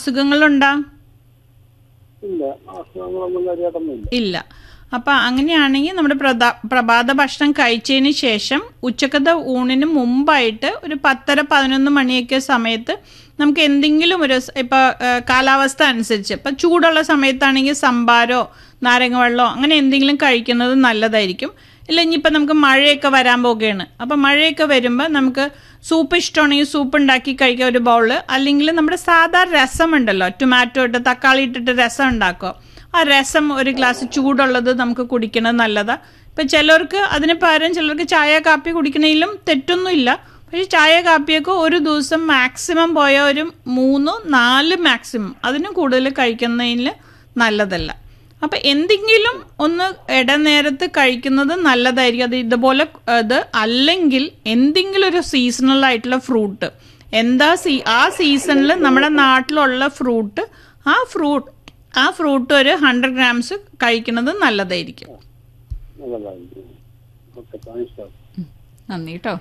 അസുഖങ്ങളുണ്ടോ ഇല്ല അസുഖങ്ങളൊന്നും കാര്യമായിട്ടൊന്നുമില്ല ഇല്ല അപ്പൊ അങ്ങനെയാണെങ്കിൽ നമ്മുടെ പ്രധാ പ്രഭാത ഭക്ഷണം കഴിച്ചതിന് ശേഷം ഉച്ചക്കത്തെ ഊണിന് മുമ്പായിട്ട് ഒരു പത്തര പതിനൊന്ന് മണിയൊക്കെ സമയത്ത് നമുക്ക് എന്തെങ്കിലും ഒരു സ് ഇപ്പൊ ആ, കാലാവസ്ഥ അനുസരിച്ച് ഇപ്പൊ ചൂടുള്ള സമയത്താണെങ്കിൽ സംഭാരോ നാരങ്ങ വെള്ളമോ അങ്ങനെ എന്തെങ്കിലും കഴിക്കുന്നത് നല്ലതായിരിക്കും ഇല്ല ഇനിയിപ്പോൾ നമുക്ക് മഴയൊക്കെ വരാൻ പോകുകയാണ് അപ്പം മഴയൊക്കെ വരുമ്പോൾ നമുക്ക് സൂപ്പ് ഇഷ്ടമാണെങ്കിൽ സൂപ്പ് ഉണ്ടാക്കി കഴിക്കുക ഒരു ബൗള് അല്ലെങ്കിൽ നമ്മുടെ സാധാ രസം ഉണ്ടല്ലോ ടൊമാറ്റോ ഇട്ട് തക്കാളി ഇട്ടിട്ട് രസം ഉണ്ടാക്കുക ആ രസം ഒരു ഗ്ലാസ് ചൂടുള്ളത് നമുക്ക് കുടിക്കുന്നത് നല്ലതാണ് ഇപ്പം ചിലർക്ക് അതിന് പകരം ചിലർക്ക് ചായ കാപ്പി കുടിക്കണതിലും തെറ്റൊന്നുമില്ല പക്ഷേ ചായ കാപ്പിയൊക്കെ ഒരു ദിവസം മാക്സിമം പോയ ഒരു മൂന്ന് നാല് മാക്സിമം അതിന് കൂടുതൽ കഴിക്കുന്നതിൽ നല്ലതല്ല അപ്പം എന്തെങ്കിലും ഒന്ന് ഇടനേരത്ത് കഴിക്കുന്നത് നല്ലതായിരിക്കും അത് ഇതുപോലെ അത് അല്ലെങ്കിൽ എന്തെങ്കിലും ഒരു സീസണൽ ആയിട്ടുള്ള ഫ്രൂട്ട് എന്താ സീ ആ സീസണിൽ നമ്മുടെ നാട്ടിലുള്ള ഫ്രൂട്ട് ആ ഫ്രൂട്ട് ആ ഫ്രൂട്ട് ഒരു ഹൺഡ്രഡ് ഗ്രാംസ് കഴിക്കുന്നത് നല്ലതായിരിക്കും നല്ലതായിരിക്കും ഓക്കെ താങ്ക്സ് നന്ദി കേട്ടോ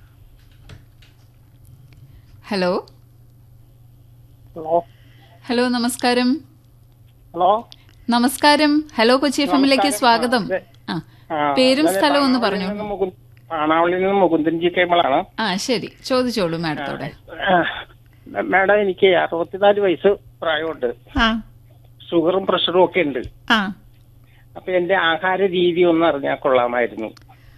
ഹലോ ഹലോ ഹലോ നമസ്കാരം ഹലോ നമസ്കാരം ഹലോ കൊച്ചി എഫ് എമ്മിലേക്ക് സ്വാഗതം ആ പേരും സ്ഥലവും ഒന്ന് പറഞ്ഞു ആണാവളിയിൽ നിന്ന് മുകുന്ദൻ ജി കൈമളാണ് ആ ശരി ചോദിച്ചോളൂ മാഡത്തോടെ മാഡം എനിക്ക് അറുപത്തിനാല് വയസ്സ് പ്രായമുണ്ട് ആ ഷുഗറും പ്രഷറും ഒക്കെ ഉണ്ട് ആ അപ്പൊ എന്റെ ആഹാര രീതി ഒന്ന് അറിഞ്ഞാൽ കൊള്ളാമായിരുന്നു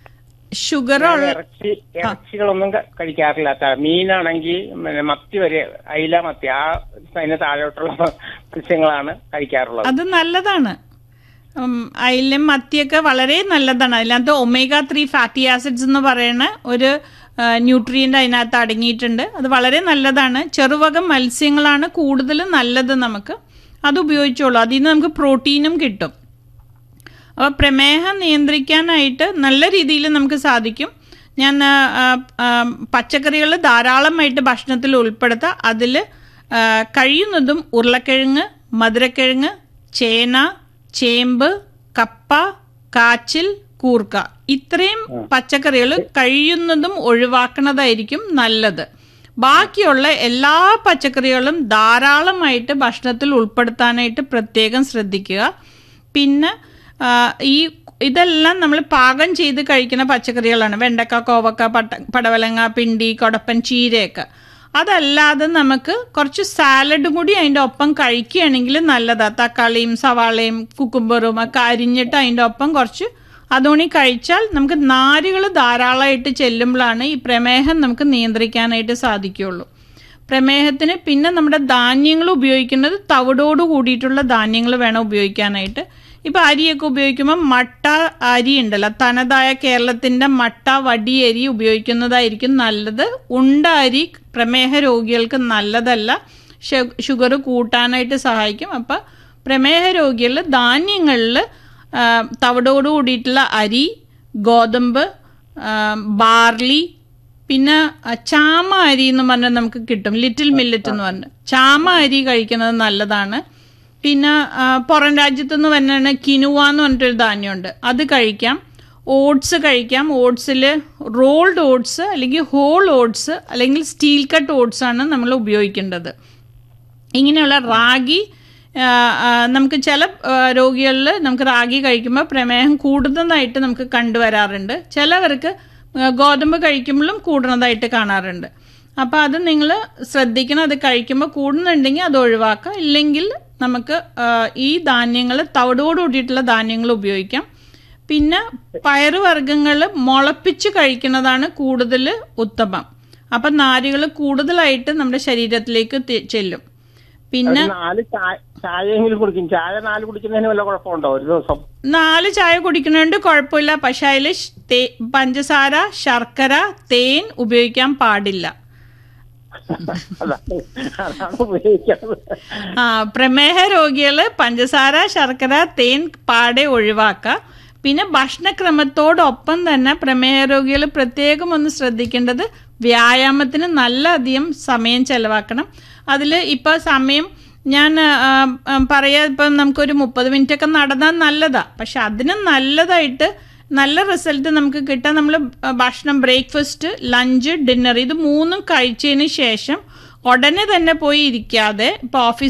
ഷുഗർ ഞാൻ ഇറച്ചി ഇറച്ചികളൊന്നും ക- കഴിക്കാറില്ല ത- മീനാണെങ്കിൽ പിന്നെ മത്തി വരെ അയില മത്തി ആ അതിന് താഴോട്ടുള്ള മത്സ്യങ്ങളാണ് കഴിക്കാറുള്ളത് അത് നല്ലതാണ് ഉം, അയിലും മത്തിയൊക്കെ വളരെ നല്ലതാണ് അതിനകത്ത് ഒമേഗ ത്രീ ഫാറ്റി ആസിഡ്സ് എന്ന് പറയുന്ന ഒരു ന്യൂട്രിയൻ്റ് അതിനകത്ത് അടങ്ങിയിട്ടുണ്ട് അത് വളരെ നല്ലതാണ് ചെറുവക മത്സ്യങ്ങളാണ് കൂടുതൽ നല്ലത് നമുക്ക് അത് ഉപയോഗിച്ചോളൂ അതിൽ നിന്ന് നമുക്ക് പ്രോട്ടീനും കിട്ടും അപ്പോൾ പ്രമേഹം നിയന്ത്രിക്കാനായിട്ട് നല്ല രീതിയിൽ നമുക്ക് സാധിക്കും ഞാൻ പച്ചക്കറികൾ ധാരാളമായിട്ട് ഭക്ഷണത്തിൽ ഉൾപ്പെടുത്തുക അതിൽ കഴിയുന്നതും ഉരുളക്കിഴങ്ങ് മധുരക്കിഴങ്ങ് ചേന ചേമ്പ് കപ്പ കാച്ചിൽ കൂർക്ക ഇത്രയും പച്ചക്കറികൾ കഴിയുന്നതും ഒഴിവാക്കുന്നതായിരിക്കും നല്ലത് ബാക്കിയുള്ള എല്ലാ പച്ചക്കറികളും ധാരാളമായിട്ട് ഭക്ഷണത്തിൽ ഉൾപ്പെടുത്താനായിട്ട് പ്രത്യേകം ശ്രദ്ധിക്കുക പിന്നെ ആ, ഈ ഇതെല്ലാം നമ്മൾ പാകം ചെയ്ത് കഴിക്കുന്ന പച്ചക്കറികളാണ് വെണ്ടക്ക കോവക്ക പട്ട പടവലങ്ങ പിണ്ടി കൊടപ്പൻ ചീരയൊക്കെ അതല്ലാതെ നമുക്ക് കുറച്ച് സാലഡും കൂടി അതിൻ്റെ ഒപ്പം കഴിക്കുകയാണെങ്കിൽ നല്ലതാണ് തക്കാളിയും സവാളയും കുക്കുംബറും ഒക്കെ അരിഞ്ഞിട്ട് അതിൻ്റെ ഒപ്പം കുറച്ച് അതുകൂടി കഴിച്ചാൽ നമുക്ക് നാരുകൾ ധാരാളമായിട്ട് ചെല്ലുമ്പോഴാണ് ഈ പ്രമേഹം നമുക്ക് നിയന്ത്രിക്കാനായിട്ട് സാധിക്കുകയുള്ളൂ പ്രമേഹത്തിന് പിന്നെ നമ്മുടെ ധാന്യങ്ങൾ ഉപയോഗിക്കുന്നത് തവിടോട് കൂടിയിട്ടുള്ള ധാന്യങ്ങൾ വേണം ഉപയോഗിക്കാനായിട്ട് ഇപ്പോൾ അരിയൊക്കെ ഉപയോഗിക്കുമ്പോൾ മട്ട അരി ഉണ്ടല്ലോ തനതായ കേരളത്തിൻ്റെ മട്ട വടി അരി ഉപയോഗിക്കുന്നതായിരിക്കും നല്ലത് ഉണ്ട അരി പ്രമേഹ രോഗികൾക്ക് നല്ലതല്ല ഷുഗർ കൂട്ടാനായിട്ട് സഹായിക്കും അപ്പോൾ പ്രമേഹ രോഗികൾ ധാന്യങ്ങളിൽ തവിടോട് കൂടിയിട്ടുള്ള അരി ഗോതമ്പ് ആ, ബാർലി പിന്നെ ആ, ചാമ അരി എന്ന് പറഞ്ഞാൽ നമുക്ക് കിട്ടും ലിറ്റിൽ മില്ലറ്റ് എന്ന് പറഞ്ഞ് ചാമ അരി കഴിക്കുന്നത് നല്ലതാണ് പിന്നെ ആ, പുറം രാജ്യത്തു നിന്ന് വന്നാണ് കിനുവ എന്ന് പറഞ്ഞിട്ടൊരു ധാന്യമുണ്ട് അത് കഴിക്കാം ഓട്സ് കഴിക്കാം ഓട്സിൽ റോൾഡ് ഓട്സ് അല്ലെങ്കിൽ ഹോൾ ഓട്സ് അല്ലെങ്കിൽ സ്റ്റീൽ കട്ട് ഓട്സ് ആണ് നമ്മൾ ഉപയോഗിക്കേണ്ടത് ഇങ്ങനെയുള്ള റാഗി ആ, ആ, നമുക്ക് ചില രോഗികളിൽ നമുക്ക് റാഗി കഴിക്കുമ്പോൾ പ്രമേഹം കൂടുന്നതായിട്ട് നമുക്ക് കണ്ടുവരാറുണ്ട് ചിലവർക്ക് ആ, ഗോതമ്പ് കഴിക്കുമ്പോഴും കൂടുന്നതായിട്ട് കാണാറുണ്ട് അപ്പോൾ അത് നിങ്ങൾ ശ്രദ്ധിക്കണം അത് കഴിക്കുമ്പോൾ കൂടുന്നുണ്ടെങ്കിൽ അത് ഒഴിവാക്കുക ഇല്ലെങ്കിൽ നമുക്ക് ആ, ഈ ധാന്യങ്ങൾ തവിടോട് കൂടിയിട്ടുള്ള ധാന്യങ്ങൾ ഉപയോഗിക്കാം പിന്നെ പയറുവർഗ്ഗങ്ങൾ മുളപ്പിച്ച് കഴിക്കുന്നതാണ് കൂടുതൽ ഉത്തമം അപ്പം നാരുകൾ കൂടുതലായിട്ട് നമ്മുടെ ശരീരത്തിലേക്ക് തി- ചെല്ലും പിന്നെ ഒരു നാല് ചായ ചായയെങ്കിലും കുടിക്കും ചായ നാല് കുടിക്കുന്നതിന് വല്ല കുഴപ്പമുണ്ടോ ഒരു ദിവസം നാല് ചായ കുടിക്കുന്നുണ്ട് കുഴപ്പമില്ല പക്ഷെ അതിൽ പഞ്ചസാര ശർക്കര തേൻ ഉപയോഗിക്കാൻ പാടില്ല അതാണ് അതാണ് ഉപയോഗിക്കുന്നത് ആ പ്രമേഹ രോഗികൾ പഞ്ചസാര ശർക്കര തേൻ പാടെ ഒഴിവാക്കുക പിന്നെ ഭക്ഷണക്രമത്തോടൊപ്പം തന്നെ പ്രമേഹ രോഗികൾ പ്രത്യേകം ഒന്ന് ശ്രദ്ധിക്കേണ്ടത് വ്യായാമത്തിന് നല്ല അധികം സമയം ചെലവാക്കണം അതിൽ ഇപ്പോൾ സമയം ഞാൻ ആ, ആ, പറയാ ഇപ്പം നമുക്കൊരു മുപ്പത് മിനിറ്റ് ഒക്കെ നടന്നാൽ നല്ലതാ പക്ഷെ അതിന് നല്ലതായിട്ട് നല്ല റിസൾട്ട് നമുക്ക് കിട്ടാൻ നമ്മൾ ഭക്ഷണം ബ്രേക്ക്ഫാസ്റ്റ് ലഞ്ച് ഡിന്നർ ഇത് മൂന്നും കഴിച്ചതിന് ശേഷം ഉടനെ തന്നെ പോയി ഇരിക്കാതെ ഇപ്പോൾ ഓഫീസ്